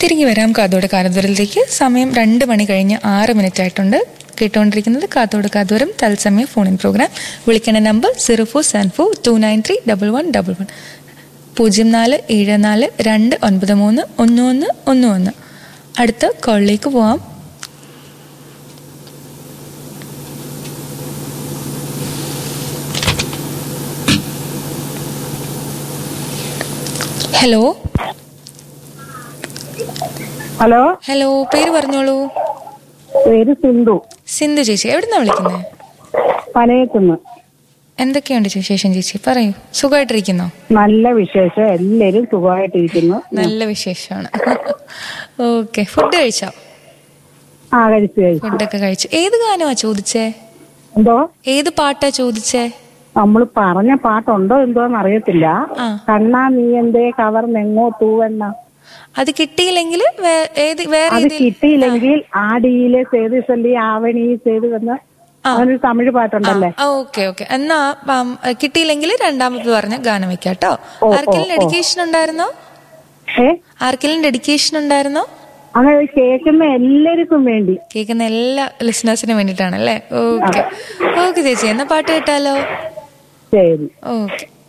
തിരികെ വരാം കാതോട് കാതോരത്തിലേക്ക് സമയം രണ്ട് മണി കഴിഞ്ഞ് ആറ് മിനിറ്റ് ആയിട്ടുണ്ട് കേട്ടുകൊണ്ടിരിക്കുന്നത് കാതോട് കാതോരം തത്സമയ ഫോണിൻ പ്രോഗ്രാം വിളിക്കേണ്ട number zero four seven four two nine three double one double one പൂജ്യം നാല് ഏഴ് നാല് രണ്ട് ഒൻപത് മൂന്ന് ഒന്ന് ഒന്ന് ഒന്ന് ഒന്ന് അടുത്ത കോളിലേക്ക് പോവാം ഹലോ ഹലോ ഹലോ പേര് പറഞ്ഞോളൂ പേര് സിന്ധു സിന്ധു ചേച്ചി എവിടുന്നാ വിളിക്കുന്നത് പനയത്തുനിന്ന് എന്തൊക്കെയുണ്ട് വിശേഷം ചേച്ചി പറയൂ സുഖമായിട്ടിരിക്കുന്നോ നല്ല വിശേഷം എല്ലാരും സുഖമായിട്ടിരിക്കുന്നു നല്ല വിശേഷമാണ് ഓക്കെ ഫുഡ് കഴിച്ചോ ആ കഴിച്ചു കഴിച്ചു ഫുഡൊക്കെ കഴിച്ചു ഏത് ഗാനമാ ചോദിച്ചേ എന്തോ ഏത് പാട്ടാ ചോദിച്ചേ നമ്മൾ പറഞ്ഞ പാട്ടുണ്ടോ എന്തോന്ന് അറിയത്തില്ല ആ. കണ്ണാ നീ എന്തേ കവർന്നെങ്ങോ തൂവെണ്ണ അത് കിട്ടിയില്ലെങ്കിൽ വേ- ഏത് വേറെ അത് ഏതേലും- കിട്ടിയില്ലെങ്കിൽ ആടിയിലെ സേതു ചൊല്ലി ആവണി സേതു എന്ന് അങ്ങനൊരു തമിഴ് പാട്ടുണ്ടല്ലേ ആ ഓക്കെ ഓക്കെ എന്നാ ഉം, കിട്ടിയില്ലെങ്കിൽ രണ്ടാമത് പറഞ്ഞ ഗാനം വെക്കാം കേട്ടോ ഓ, ആർക്കെങ്കിലും ഓ. ഡെഡിക്കേഷൻ ഉണ്ടായിരുന്നോ ഏ ആർക്കെങ്കിലും ഡെഡിക്കേഷൻ ഉണ്ടായിരുന്നോ അങ്ങനെ കേൾക്കുന്ന എല്ലാവർക്കും വേണ്ടി കേൾക്കുന്ന എല്ലാ ലിസണേഴ്സിനും വേണ്ടിയിട്ടാണല്ലേ ഓക്കെ ഓക്കെ ചേച്ചി എന്നാ പാട്ട് കേട്ടാലോ ശരി ഓക്കെ